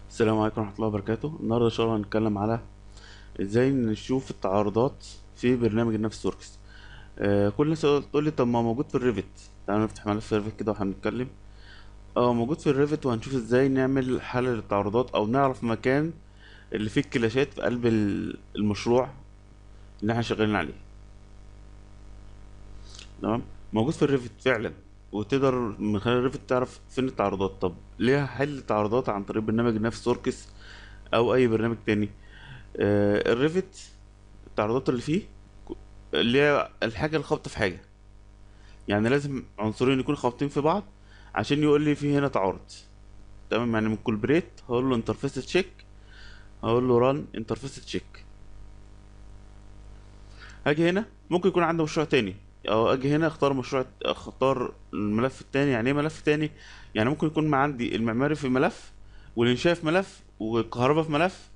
السلام عليكم ورحمة الله وبركاته النهاردة إن شاء الله هنتكلم على إزاي نشوف التعارضات في برنامج النفس وركس آه كل الناس تقول لي طب ما هو موجود في الريفت تعالوا نفتح ملف الريفت كده واحنا بنتكلم اه موجود في الريفت وهنشوف ازاي نعمل حل للتعارضات او نعرف مكان اللي فيه الكلاشات في قلب ال- المشروع اللي احنا شغالين عليه تمام موجود في الريفت فعلا وتقدر من خلال الريفت تعرف فين التعارضات طب ليه حل التعارضات عن طريق برنامج نفس وركس او اي برنامج تاني آه الريفت التعارضات اللي فيه ك- اللي هي الحاجه الخابطه في حاجه يعني لازم عنصرين يكونوا خابطين في بعض عشان يقول لي في هنا تعارض تمام يعني من كولبريت هقول له انترفيس تشيك هقول له ران انترفيس تشيك هاجي هنا ممكن يكون عندي مشروع تاني او اجي هنا اختار مشروع اختار الملف التاني يعني ايه ملف تاني يعني ممكن يكون مع عندي المعماري في ملف والانشاء في ملف والكهرباء في ملف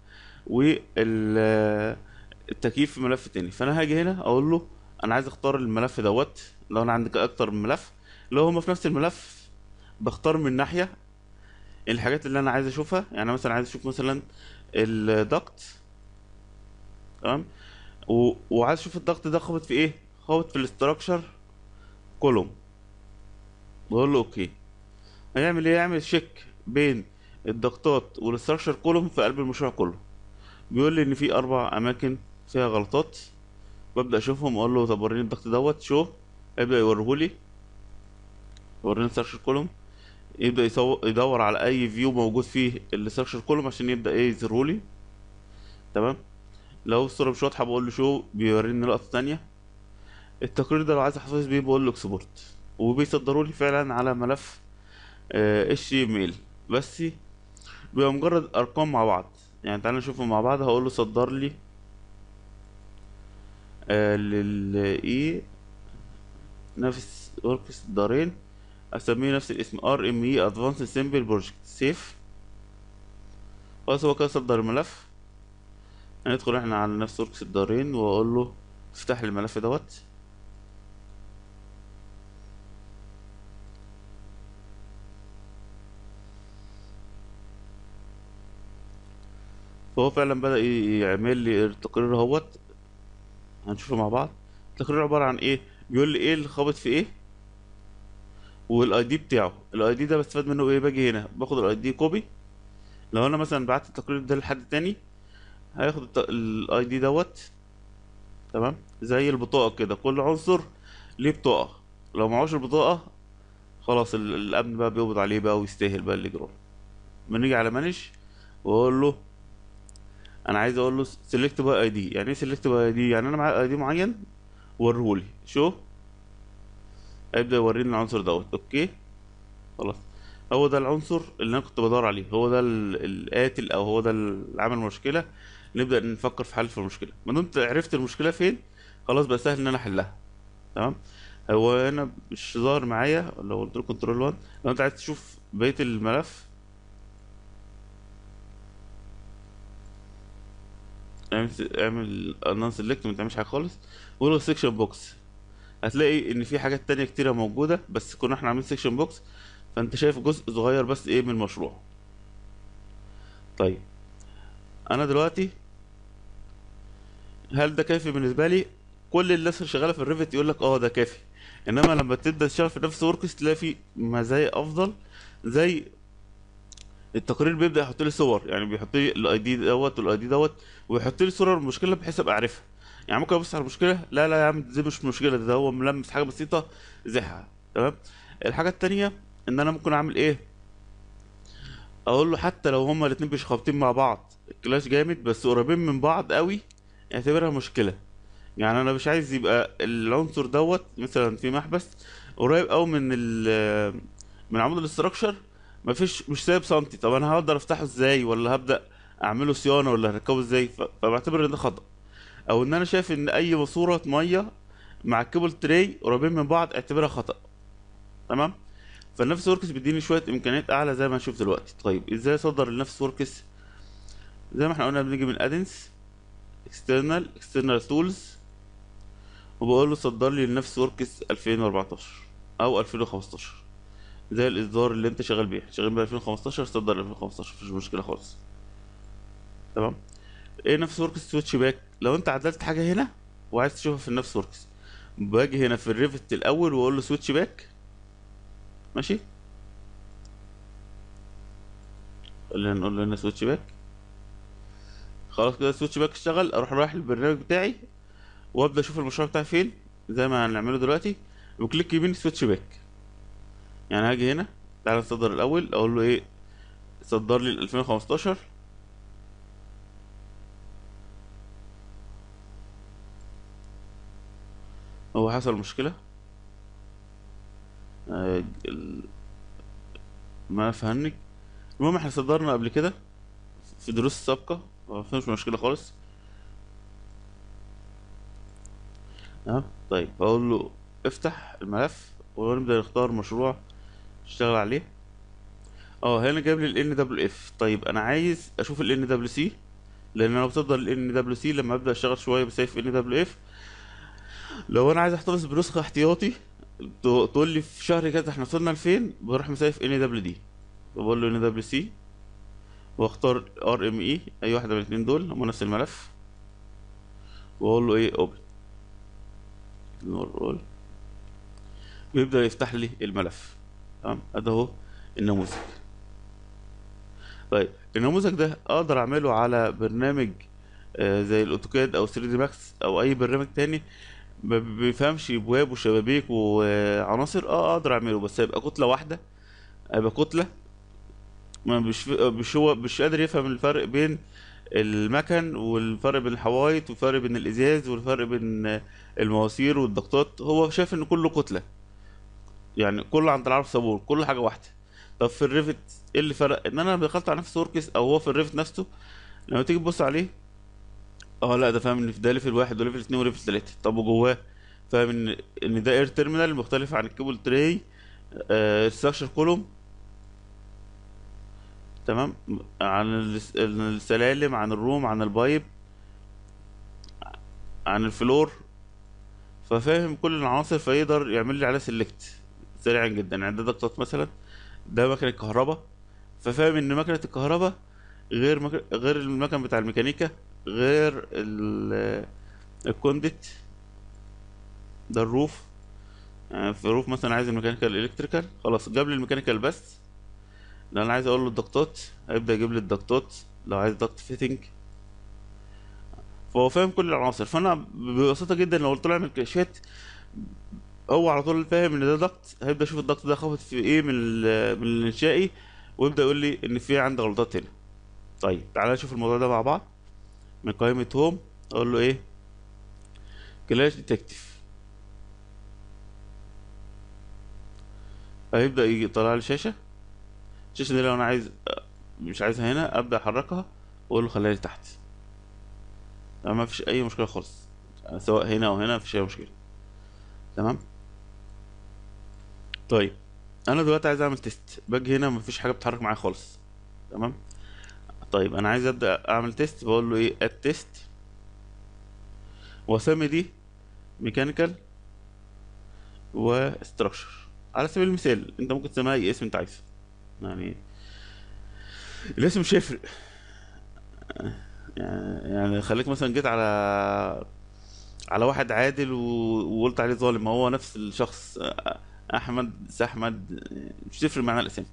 والتكييف في ملف تاني فانا هاجي هنا اقول له انا عايز اختار الملف دوت لو انا عندي اكتر من ملف لو هما في نفس الملف بختار من ناحية الحاجات اللي انا عايز اشوفها يعني مثلا عايز اشوف مثلا الضغط تمام و... وعايز اشوف الضغط ده خابط في ايه خابط في الاستراكشر كولوم بقول له اوكي هيعمل ايه يعمل شيك بين الضغطات والاستراكشر كولوم في قلب المشروع كله بيقول لي ان في اربع اماكن فيها غلطات ببدا اشوفهم اقول له طب وريني الضغط دوت شو يبدا يوريهولي يوريني الاستراكشر كولوم يبدا يصو... يدور على اي فيو موجود فيه الاستراكشر كولوم عشان يبدا ايه يظهرهولي تمام لو الصورة مش واضحة بقول له شو بيوريني لقطة تانية التقرير ده لو عايز احتفظ بيه بقول له اكسبورت وبيصدروا لي فعلا على ملف اتش تي ام ال بس بيبقى مجرد ارقام مع بعض يعني تعالى نشوفهم مع بعض هقول له صدر لي آه للاي نفس وركس دارين اسميه نفس الاسم ار ام اي ادفانس سيمبل بروجكت سيف خلاص هو كده صدر الملف هندخل احنا على نفس وركس الدارين واقول له افتح لي الملف دوت فهو فعلا بدأ ي- يعمل لي التقرير اهوت هنشوفه مع بعض التقرير عبارة عن ايه بيقول لي ايه اللي خابط في ايه والاي دي بتاعه الاي دي ده بستفاد منه ايه باجي هنا باخد الاي دي كوبي لو انا مثلا بعت التقرير ده لحد تاني هياخد الاي دي دوت تمام زي البطاقة كده كل عنصر ليه بطاقة لو معهوش البطاقة خلاص ال- الامن بقى بيقبض عليه بقى ويستاهل بقى الاجرام بنيجي على مانج واقول له انا عايز اقول له سيلكت باي اي دي يعني ايه سيلكت باي اي دي يعني انا معايا اي دي معين وريهولي شو هيبدأ يوريني العنصر دوت اوكي خلاص هو ده العنصر اللي انا كنت بدور عليه هو ده ال- القاتل او هو ده اللي عمل مشكلة نبدأ نفكر في حل في المشكلة ما دمت عرفت المشكلة فين خلاص بقى سهل ان انا احلها تمام هو هنا مش ظاهر معايا لو قلت له كنترول 1 لو انت عايز تشوف بقية الملف اعمل اعمل نون سيلكت ما تعملش حاجة خالص وله سيكشن بوكس هتلاقي ان في حاجات تانية كتيرة موجودة بس كنا احنا عاملين سيكشن بوكس فانت شايف جزء صغير بس ايه من المشروع طيب انا دلوقتي هل ده كافي بالنسبه لي كل الناس اللي شغاله في الريفت يقول لك اه ده كافي انما لما تبدا تشتغل في نفس وركس تلاقي في مزايا افضل زي التقرير بيبدا يحط لي صور يعني بيحط لي الاي دي دوت والاي دي دوت ويحط لي صوره المشكله بحيث ابقى عارفها يعني ممكن ابص على المشكله لا لا يا عم دي مش مشكله ده هو ملمس حاجه بسيطه زحها تمام الحاجه التانية ان انا ممكن اعمل ايه اقول له حتى لو هما الاتنين مش خابطين مع بعض الكلاش جامد بس قريبين من بعض قوي اعتبرها مشكله يعني انا مش عايز يبقى العنصر دوت مثلا في محبس قريب قوي من ال من عمود الاستراكشر مفيش مش سايب سنتي طب انا هقدر افتحه ازاي ولا هبدا اعمله صيانه ولا هركبه ازاي ف- فبعتبر ان ده خطأ او ان انا شايف ان اي ماسوره ميه مع الكيبل تري قريبين من بعض اعتبرها خطأ تمام فالنفس وركس بيديني شويه امكانيات اعلى زي ما هنشوف دلوقتي طيب ازاي اصدر النفس وركس زي ما احنا قلنا بنيجي من ادنس اكسترنال اكسترنال تولز وبقول له صدر لي النفس وركس 2014 او 2015 زي الاصدار اللي انت شغال بيه شغال ب 2015 صدر 2015 مفيش مشكله خالص تمام ايه نفس وركس سويتش باك لو انت عدلت حاجه هنا وعايز تشوفها في نفس وركس باجي هنا في الريفت الاول واقول له سويتش باك ماشي خلينا نقول له هنا سويتش باك خلاص كده سويتش باك اشتغل اروح رايح للبرنامج بتاعي وابدا اشوف المشروع بتاعي فين زي ما هنعمله دلوقتي وكليك يمين سويتش باك يعني هاجي هنا تعالى نصدر الاول اقول له ايه صدر لي ال 2015 هو حصل مشكلة آه، ال- ما فهمني المهم احنا صدرنا قبل كده في دروس سابقة مفيش مشكلة خالص تمام طيب اقول له افتح الملف ونبدأ نختار مشروع نشتغل عليه اه هنا جايب لي ال NWF طيب انا عايز اشوف ال NWC لان انا بصدر ال NWC لما ابدا اشتغل شويه بسيف NWF لو انا عايز احتفظ بنسخه احتياطي ت- تقول لي في شهر كذا احنا وصلنا لفين بروح مسيف NWD بقول له NWC واختار RME اي واحده من الاثنين دول هم نفس الملف واقول له ايه اوبن نقول بيبدأ يفتح لي الملف تمام ادي اهو النموذج طيب النموذج ده اقدر اعمله على برنامج آه، زي الاوتوكاد او 3 دي ماكس او اي برنامج تاني ما بيفهمش ابواب وشبابيك وعناصر اه اقدر اعمله بس هيبقى كتله واحده هيبقى كتله ما مش مش هو مش قادر يفهم الفرق بين المكن والفرق بين الحوايط والفرق بين الازاز والفرق بين آه، المواسير والضغطات هو شايف ان كله كتله يعني كله عند العرب صابون كل حاجه واحده طب في الريفت ايه اللي فرق ان انا دخلت على نفس وركس او هو في الريفت نفسه لما تيجي تبص عليه اه لا ده فاهم ان في ده ليفل واحد وليفل اتنين وليفل تلاته طب وجواه فاهم ان ان ده اير تيرمينال مختلف عن الكيبل تري آه ستراكشر كولوم تمام عن الس- السلالم عن الروم عن البايب عن الفلور ففاهم كل العناصر فيقدر يعمل لي عليها سيلكت سريعا جدا يعني ده ضغطات مثلا ده مكنة كهرباء ففاهم ان مكنة الكهرباء غير مك... غير المكن بتاع الميكانيكا غير ال... الكونديت ده الروف يعني في الروف مثلا عايز الميكانيكال الكتريكال خلاص جاب لي الميكانيكال بس لو انا عايز اقول له الضغطات هيبدأ يجيب لي الضغطات لو عايز ضغط فيتنج فهو فاهم كل العناصر فانا ببساطة جدا لو قلت له اعمل كاشات هو على طول فاهم ان ده ضغط هيبدا يشوف الضغط ده خبط في ايه من ال- من الانشائي ويبدا يقول لي ان في عندي غلطات هنا طيب تعالى نشوف الموضوع ده مع بعض من قائمة هوم اقول له ايه كلاش ديتكتيف هيبدا يجي يطلع لي شاشة الشاشة دي لو انا عايز مش عايزها هنا ابدا احركها واقول له خليها لي تحت تمام مفيش اي مشكلة خالص سواء هنا او هنا مفيش اي مشكلة تمام طيب انا دلوقتي عايز اعمل تيست باجي هنا مفيش حاجه بتتحرك معايا خالص تمام طيب انا عايز ابدا اعمل تيست بقول له ايه اد تيست واسمي دي ميكانيكال وستراكشر على سبيل المثال انت ممكن تسميها اي اسم انت عايزه يعني الاسم مش هيفرق يعني يعني خليك مثلا جيت على على واحد عادل و- وقلت عليه ظالم ما هو نفس الشخص أ- احمد سحمد مش تفرق معانا الاسامي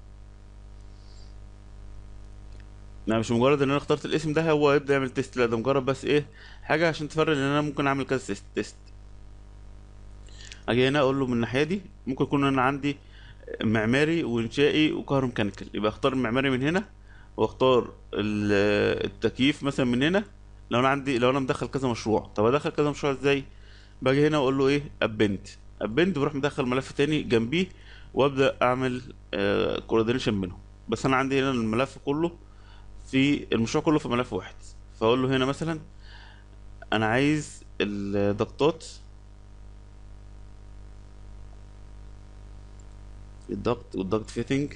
يعني مش مجرد ان انا اخترت الاسم ده هو يبدا يعمل تيست لا ده مجرد بس ايه حاجه عشان تفرق ان انا ممكن اعمل كذا تيست تيست اجي هنا اقول له من الناحيه دي ممكن يكون انا عندي معماري وانشائي وكهروميكانيكال يبقى اختار المعماري من هنا واختار ال- التكييف مثلا من هنا لو انا عندي لو انا مدخل كذا مشروع طب ادخل كذا مشروع ازاي باجي هنا واقول له ايه ابند ابند بروح مدخل ملف تاني جنبيه وابدا اعمل كوردينيشن بينهم بس انا عندي هنا الملف كله في المشروع كله في ملف واحد فاقول له هنا مثلا انا عايز الضغطات الضغط والضغط فيتنج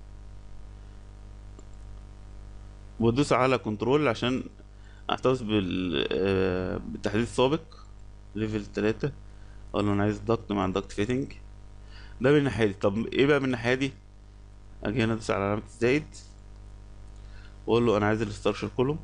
وادوس على كنترول عشان احتفظ بال آه، بالتحديث السابق ليفل تلاتة اقول له انا عايز ضغط مع ضغط فيتنج ده من الناحيه دي طب ايه بقى من الناحيه دي اجي هنا ادوس على علامه الزائد واقول له انا عايز الاستراكشر كله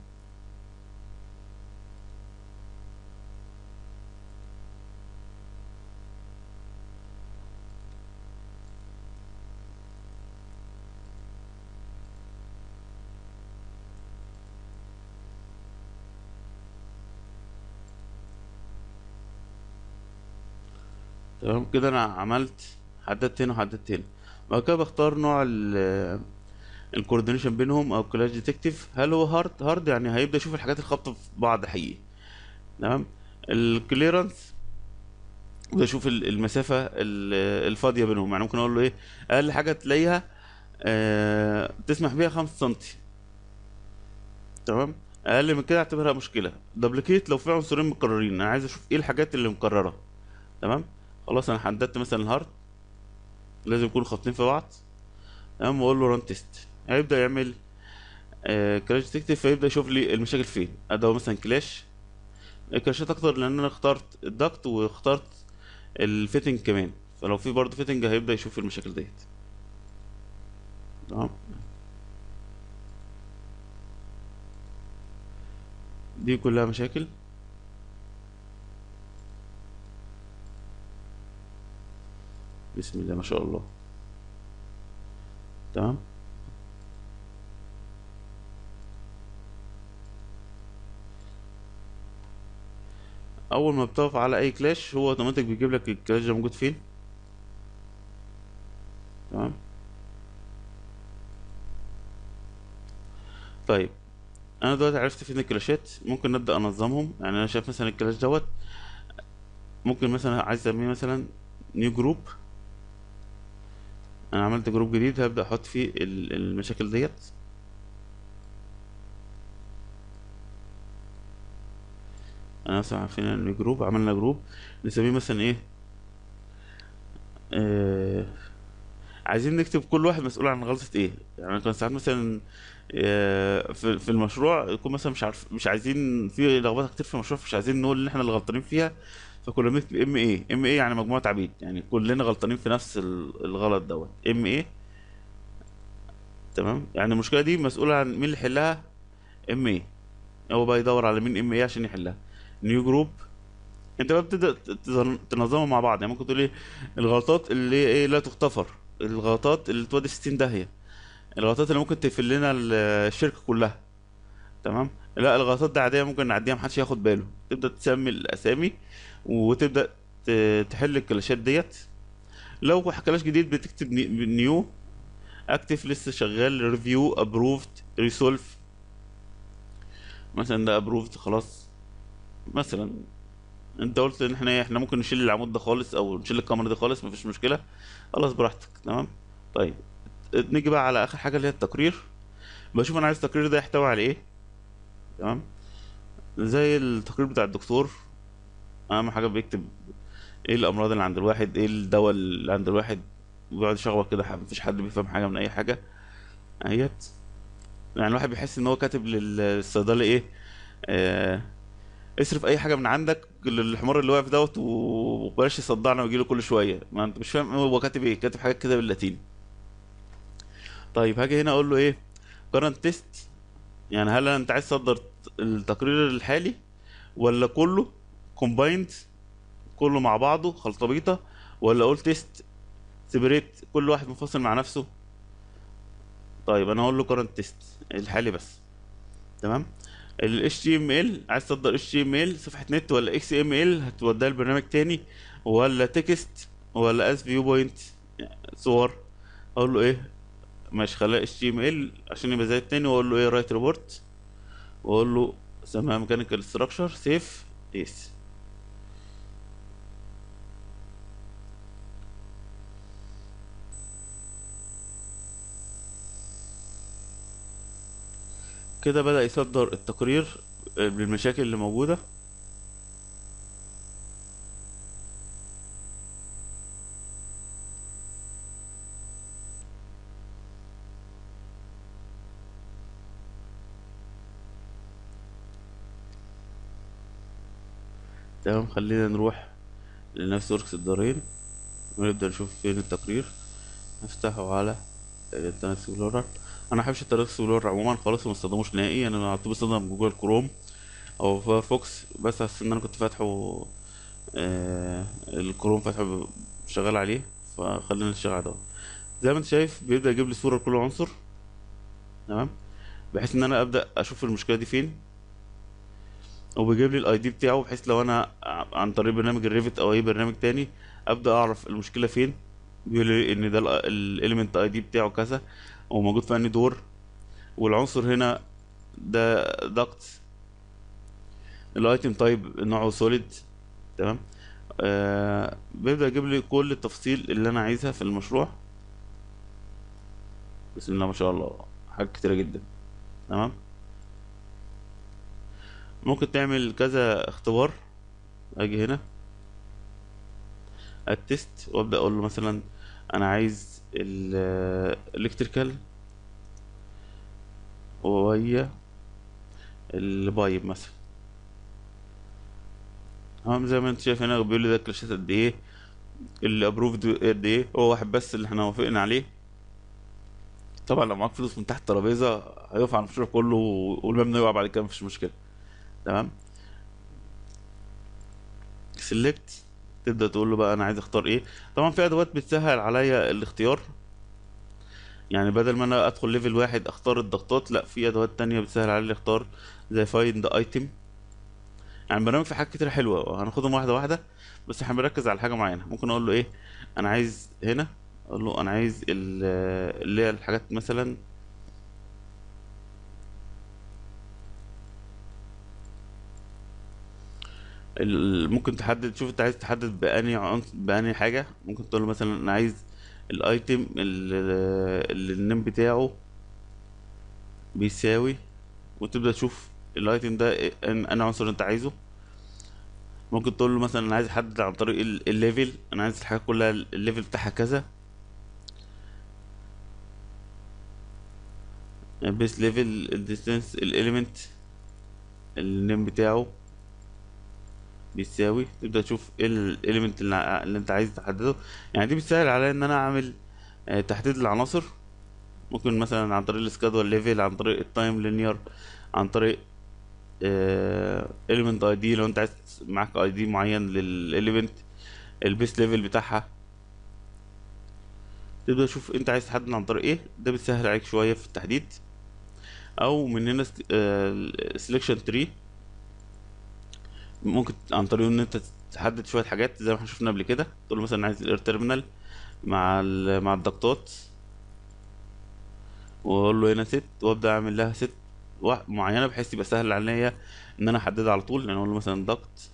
تمام كده انا عملت حددت هنا وحددت هنا بعد كده بختار نوع الكوردينيشن بينهم او كلاش ديتكتيف هل هو هارد هارد يعني هيبدا يشوف الحاجات الخابطه في بعض حقيقي تمام الكليرنس وده اشوف ال- المسافه ال- الفاضيه بينهم يعني ممكن اقول له ايه اقل حاجه تلاقيها آه تسمح بيها 5 سنتي تمام اقل من كده اعتبرها مشكله دبليكيت لو في عنصرين مكررين انا عايز اشوف ايه الحاجات اللي مكرره تمام خلاص انا حددت مثلا الهارد لازم يكونوا خابطين في بعض تمام واقول له ران تيست هيبدا يعمل آه كلاش ديتكتيف فيبدا يشوف لي المشاكل فين اداه مثلا كلاش الكلاشات اكتر لان انا اخترت الدكت واخترت الفيتنج كمان فلو في برضه فيتنج هيبدا يشوف المشاكل ديت تمام دي كلها مشاكل بسم الله ما شاء الله تمام اول ما بتقف على اي كلاش هو اوتوماتيك بيجيب لك الكلاش ده موجود فين تمام طيب انا دلوقتي عرفت فين الكلاشات ممكن نبدا انظمهم يعني انا شايف مثلا الكلاش دوت ممكن مثلا عايز اسميه مثلا نيو جروب انا عملت جروب جديد هبدا احط فيه ال- المشاكل ديت انا مثلا عارفين ان جروب عملنا جروب نسميه مثلا ايه آه عايزين نكتب كل واحد مسؤول عن غلطة ايه يعني كان ساعات مثلا آه، في في المشروع يكون مثلا مش عارف مش عايزين في لخبطه كتير في المشروع مش عايزين نقول ان احنا اللي غلطانين فيها فكنا بنكتب ام ايه ام ايه يعني مجموعه عبيد يعني كلنا غلطانين في نفس ال- الغلط دوت ام ايه تمام يعني المشكله دي مسؤوله عن مين اللي يحلها ام ايه هو بقى يدور على مين ام ايه عشان يحلها نيو جروب انت بقى بتبدا تز- تنظمهم مع بعض يعني ممكن تقول ايه الغلطات اللي ايه لا تغتفر الغلطات اللي تودي 60 داهيه الغلطات اللي ممكن تقفل لنا ال- الشركه كلها تمام لا الغلطات دي عاديه ممكن نعديها محدش ياخد باله تبدا تسمي الاسامي وتبدا ت- تحل الكلاشات ديت لو كلاش جديد بتكتب نيو اكتف لسه شغال ريفيو ابروفد ريسولف مثلا ده ابروفد خلاص مثلا انت قلت ان احنا احنا ممكن نشيل العمود ده خالص او نشيل الكاميرا دي خالص مفيش مشكله خلاص براحتك تمام طيب نيجي بقى على اخر حاجه اللي هي التقرير بشوف انا عايز التقرير ده يحتوي على ايه تمام زي التقرير بتاع الدكتور اهم حاجه بيكتب ايه الامراض اللي عند الواحد ايه الدواء اللي عند الواحد بيقعد يشخبط كده ح- مفيش حد بيفهم حاجه من اي حاجه اهيت يعني الواحد بيحس ان هو كاتب للصيدلي ايه آه اصرف اي حاجه من عندك للحمار اللي واقف دوت وبلاش يصدعنا ويجيله كل شويه ما انت مش فاهم هو كاتب ايه كاتب حاجات كده باللاتيني طيب هاجي هنا اقول له ايه current تيست يعني هل انت عايز تصدر التقرير الحالي ولا كله combined كله مع بعضه خلطبيطه ولا اقول تيست سيبريت كل واحد منفصل مع نفسه طيب انا هقول له current تيست الحالي بس تمام ال HTML عايز تصدر HTML صفحة نت ولا XML هتوديها لبرنامج تاني ولا تكست ولا as viewpoint صور اقول له ايه ماشي خليها HTML عشان يبقى زي التاني واقول له ايه رايت ريبورت واقول له سميها ميكانيكال ستراكشر سيف يس كده بدأ يصدر التقرير بالمشاكل اللي موجودة تمام خلينا نروح لنفس وركس الدارين ونبدأ نشوف فين التقرير نفتحه على الانترنت اكسبلورر انا ما بحبش الانترنت اكسبلورر عموما خالص ما بستخدموش نهائي انا على طول بستخدم جوجل كروم او فايرفوكس بس حاسس ان انا كنت فاتحه آه الكروم فاتحه شغال عليه فخلينا نشتغل على ده زي ما انت شايف بيبدأ يجيب لي صورة لكل عنصر تمام بحيث ان انا ابدأ اشوف المشكلة دي فين وبيجيب لي الاي دي بتاعه بحيث لو انا ع- عن طريق برنامج الريفت او اي برنامج تاني ابدا اعرف المشكله فين بيقول لي ان ده الاليمنت اي دي بتاعه كذا وموجود في انهي دور والعنصر هنا ده دكت الايتم تايب نوعه سوليد تمام آه بيبدا يجيب لي كل التفاصيل اللي انا عايزها في المشروع بسم الله ما شاء الله حاجات كتيره جدا تمام ممكن تعمل كذا اختبار اجي هنا التست وابدا اقول له مثلا انا عايز الالكتريكال وهي البايب مثلا هم زي ما انت شايف هنا بيقول لي ده كلاشات قد ايه اللي ابروفد قد ايه هو واحد بس اللي احنا وافقنا عليه طبعا لو معاك فلوس من تحت الترابيزه هيقف على المشروع كله والمبنى يقع بعد كده مفيش مشكله تمام سيلكت تبدا تقول له بقى انا عايز اختار ايه طبعا في ادوات بتسهل عليا الاختيار يعني بدل ما انا ادخل ليفل واحد اختار الضغطات لا في ادوات تانية بتسهل علي الاختيار زي فايند ايتم يعني البرنامج في حاجات كتير حلوه هناخدهم واحده واحده بس احنا بنركز على حاجه معينه ممكن اقول له ايه انا عايز هنا اقول له انا عايز ال- اللي هي الحاجات مثلا ال- ممكن تحدد شوف انت عايز تحدد بأني عنصر بأني حاجة ممكن تقول له مثلا انا عايز الايتم اللي اللي النيم بتاعه بيساوي وتبدأ تشوف الايتم ده ايه- ان انا عنصر انت عايزه ممكن تقول له مثلا انا عايز احدد عن طريق ال- الليفل انا عايز الحاجة كلها الليفل بتاعها كذا بيس ليفل الديستانس الاليمنت النيم بتاعه بيساوي تبدأ تشوف ايه الاليمنت اللي, ع- اللي انت عايز تحدده يعني دي بتسهل عليا ان انا اعمل آه، تحديد العناصر ممكن مثلا عن طريق السكادول ليفل عن طريق التايم لينير عن طريق اليمنت اي دي لو انت عايز معاك اي دي معين للاليمنت البيس ليفل بتاعها تبدأ تشوف انت عايز تحدد عن طريق ايه ده بتسهل عليك شوية في التحديد او من هنا سelection تري ممكن عن طريق ان انت تحدد شويه حاجات زي ما احنا شفنا قبل كده تقول له مثلا عايز الاير تيرمينال مع ال- مع الضغطات واقول له هنا ست وابدا اعمل لها ست وا- معينه بحيث يبقى سهل عليا ان انا احددها على طول يعني اقول له مثلا ضغط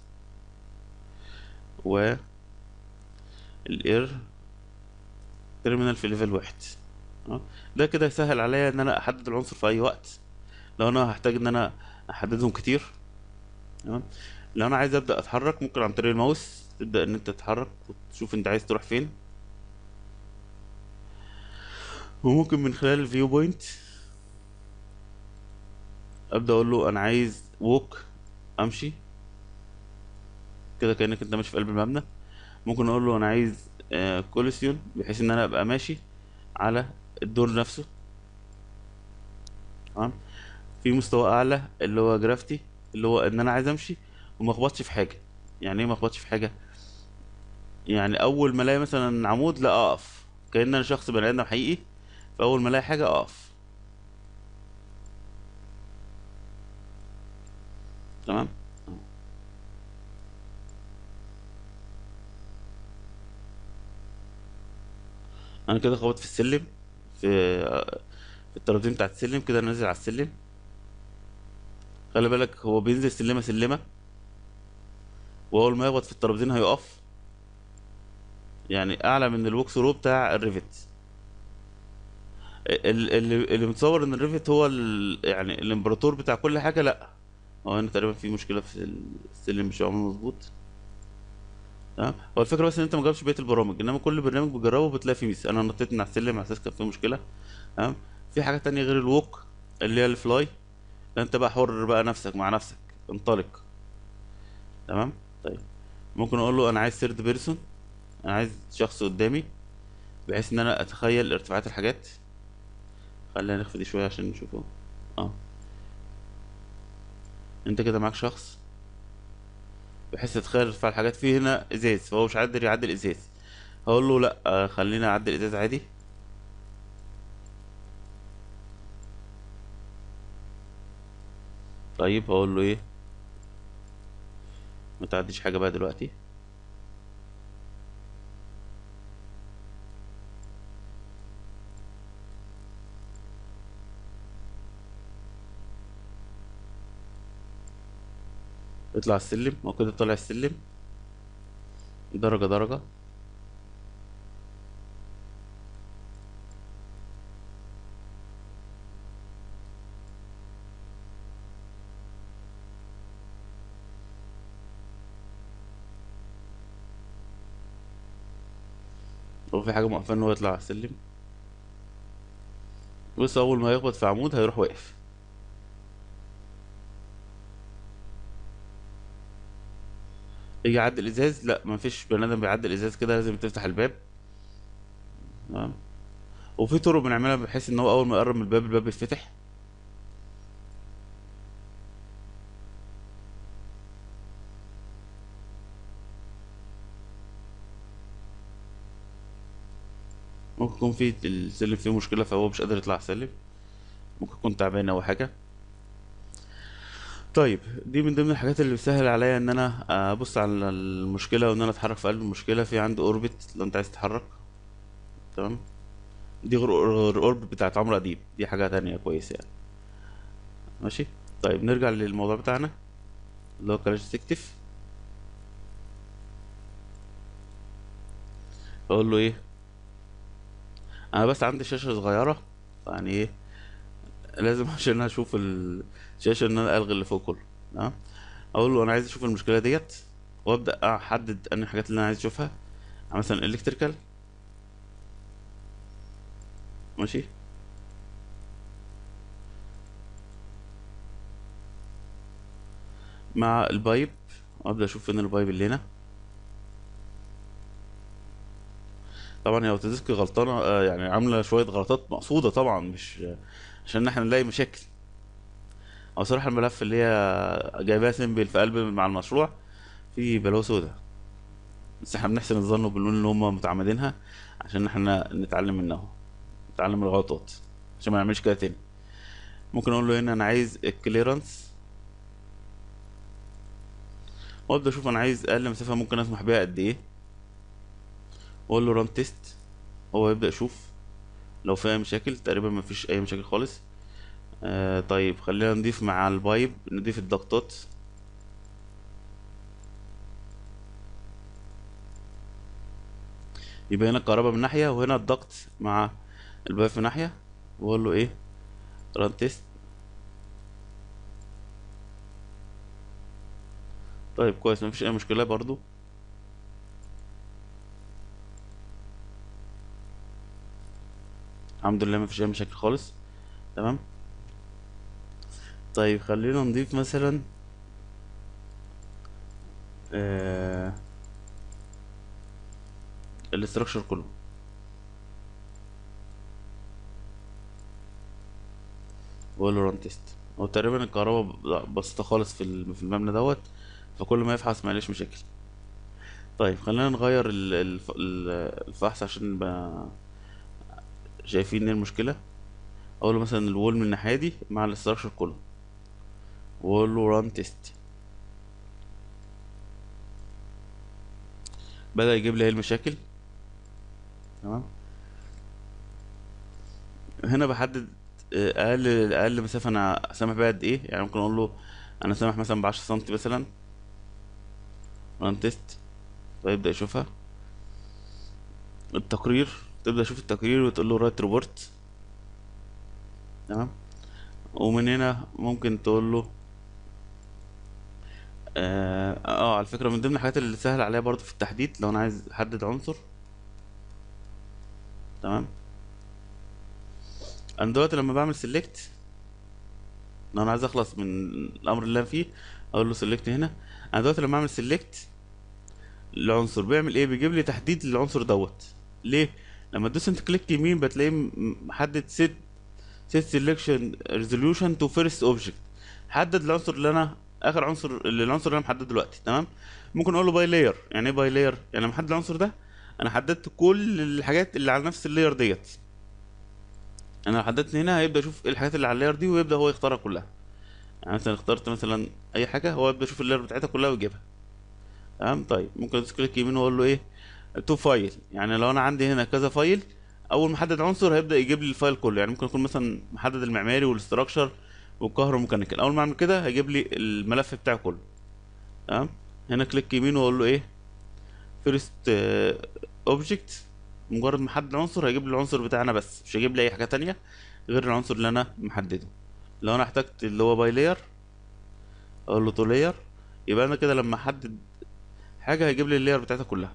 و الاير تيرمينال في ليفل واحد اه. ده كده يسهل عليا ان انا احدد العنصر في اي وقت لو انا هحتاج ان انا احددهم كتير تمام لو انا عايز ابدا اتحرك ممكن عن طريق الماوس تبدا ان انت تتحرك وتشوف انت عايز تروح فين وممكن من خلال الفيو بوينت ابدا اقول له انا عايز ووك امشي كده كانك انت ماشي في قلب المبنى ممكن اقول له انا عايز كوليسيون بحيث ان انا ابقى ماشي على الدور نفسه تمام في مستوى اعلى اللي هو جرافتي اللي هو ان انا عايز امشي وما اخبطش في حاجه يعني ايه ما اخبطش في حاجه يعني اول ما الاقي مثلا عمود لا اقف كأن انا شخص بني ادم حقيقي فاول ما الاقي حاجه اقف تمام انا كده خبطت في السلم في في الترابيزين بتاعت السلم كده أنا نازل على السلم خلي بالك هو بينزل سلمه سلمه واول ما يخبط في الترابيزين هيقف يعني اعلى من الوكس رو بتاع الريفت ال- اللي اللي متصور ان الريفت هو ال... يعني الامبراطور بتاع كل حاجه لا هو هنا تقريبا في مشكله في السلم مش معمول مظبوط تمام هو الفكره بس ان انت ما جابش بقيه البرامج انما كل برنامج بتجربه بتلاقي فيه ميس انا نطيت من على السلم على اساس كان فيه مشكله تمام في حاجه تانية غير الوك اللي هي الفلاي ده انت بقى حر بقى نفسك مع نفسك انطلق تمام طيب ممكن اقول له انا عايز ثيرد بيرسون انا عايز شخص قدامي بحيث ان انا اتخيل ارتفاعات الحاجات خلينا نخفي دي شويه عشان نشوفه اه انت كده معاك شخص بحيث تتخيل ارتفاع الحاجات في هنا ازاز فهو مش قادر يعدي الازاز هقول له لا آه، خلينا اعدي الازاز عادي طيب هقول له ايه ما تعديش حاجه بقى دلوقتي اطلع السلم هو كده طالع السلم درجه درجه هو في حاجه موقفه ان هو يطلع على السلم بص اول ما يخبط في عمود هيروح واقف يجي يعدي الازاز لا مفيش بني ادم بيعدي الازاز كده لازم تفتح الباب تمام وفي طرق بنعملها بحيث ان هو اول ما يقرب من الباب الباب يتفتح ممكن يكون في السلم فيه مشكله فهو مش قادر يطلع السلم ممكن يكون تعبان او حاجه طيب دي من ضمن الحاجات اللي بتسهل عليا ان انا ابص على المشكله وان انا اتحرك في قلب المشكله في عندي اوربت لو انت عايز تتحرك تمام دي غير غير اوربت بتاعت عمرو اديب دي حاجه تانية كويسه يعني ماشي طيب نرجع للموضوع بتاعنا اللي هو كلاش ديتكتيف اقول له ايه انا بس عندي شاشه صغيره يعني ايه لازم عشان اشوف الشاشه ان انا الغي اللي فوق كله تمام اقول له انا عايز اشوف المشكله ديت وابدا احدد انهي الحاجات اللي انا عايز اشوفها مثلا الكتريكال ماشي مع البايب ابدا اشوف فين البايب اللي هنا طبعا هي اوتوديسك غلطانه آه، يعني عامله شويه غلطات مقصوده طبعا مش عشان احنا نلاقي مشاكل او صراحه الملف اللي هي جايباها سيمبل في قلب مع المشروع في بلاوي سودا بس احنا بنحسن الظن وبنقول ان هم متعمدينها عشان احنا نتعلم منهم نتعلم من الغلطات عشان ما نعملش كده تاني ممكن اقول له هنا انا عايز الكليرنس وابدا اشوف انا عايز اقل مسافه ممكن اسمح بيها قد ايه واقول له ران تيست هو يبدا يشوف لو فيها مشاكل تقريبا ما فيش اي مشاكل خالص آه طيب خلينا نضيف مع البايب نضيف الضغطات يبقى هنا الكهرباء من ناحية وهنا الضغط مع البايب في ناحية واقول له ايه ران تيست طيب كويس مفيش اي مشكلة برضو الحمد لله مفيش اي مشاكل خالص تمام طيب خلينا نضيف مثلا آه الاستراكشر كله واقول له ران تيست هو تقريبا الكهرباء بسيطة خالص في الم- في المبنى دوت فكل ما يفحص ما يلاقيش مشاكل طيب خلينا نغير ال- الف- ال- الفحص عشان نبقى شايفين ايه المشكلة اقول له مثلا الوول من الناحية دي مع الاستراكشر كله واقول له ران تيست بدأ يجيب لي ايه المشاكل تمام هنا بحدد آه، اقل اقل مسافة انا سامح بيها قد ايه يعني ممكن اقول له انا سامح مثلا بعشرة سنتي مثلا ران تيست فيبدأ يشوفها التقرير تبدأ تشوف التقرير وتقول له رايت ريبورت تمام ومن هنا ممكن تقول له اه, آه على فكرة من ضمن الحاجات اللي سهل عليها برضو في التحديد لو انا عايز احدد عنصر تمام انا دلوقتي لما بعمل سيلكت لو انا عايز اخلص من الامر اللي انا فيه اقول له سيلكت هنا انا دلوقتي لما اعمل سيلكت العنصر بيعمل ايه بيجيب لي تحديد للعنصر دوت ليه لما تدوس انت كليك يمين بتلاقيه م- محدد set set selection resolution to first object حدد العنصر اللي انا اخر عنصر اللي العنصر اللي انا محدده دلوقتي تمام ممكن اقول له باي لاير يعني ايه باي لاير يعني لما احدد العنصر ده انا حددت كل الحاجات اللي على نفس اللاير ديت انا لو حددت هنا هيبدا يشوف ايه الحاجات اللي على اللاير دي ويبدا هو يختارها كلها يعني مثلا اخترت مثلا اي حاجه هو يبدا يشوف اللاير بتاعتها كلها ويجيبها تمام طيب ممكن ادوس كليك يمين واقول له ايه تو فايل يعني لو انا عندي هنا كذا فايل اول ما احدد عنصر هيبدا يجيب لي الفايل كله يعني ممكن يكون مثلا محدد المعماري والاستراكشر والكهروميكانيكال اول ما اعمل كده هيجيب لي الملف بتاعه كله تمام هنا كليك يمين واقول له ايه فيرست اوبجكت مجرد ما احدد العنصر هيجيب لي العنصر بتاعنا بس مش هيجيب لي اي حاجه تانية غير العنصر اللي انا محدده لو انا احتجت اللي هو باي لاير اقول له تو لاير يبقى انا كده لما احدد حاجه هيجيب لي اللاير بتاعتها كلها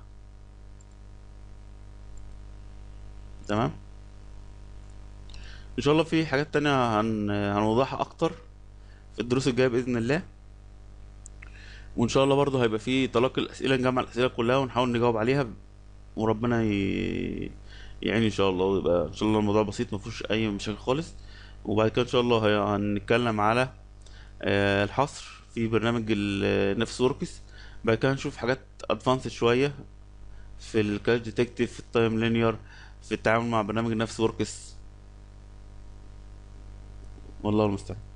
تمام ان شاء الله في حاجات تانية هن... هنوضحها اكتر في الدروس الجايه باذن الله وان شاء الله برضه هيبقى في تلقي الاسئله نجمع الاسئله كلها ونحاول نجاوب عليها وربنا ي... يعين ان شاء الله ويبقى ان شاء الله الموضوع بسيط ما فيهوش اي مشاكل خالص وبعد كده ان شاء الله هي- هنتكلم على آه، الحصر في برنامج النفس وركس بعد كده هنشوف حاجات ادفانسد شويه في الكاش ديتكتيف في التايم لينير في التعامل مع برنامج النفس وركس والله المستعان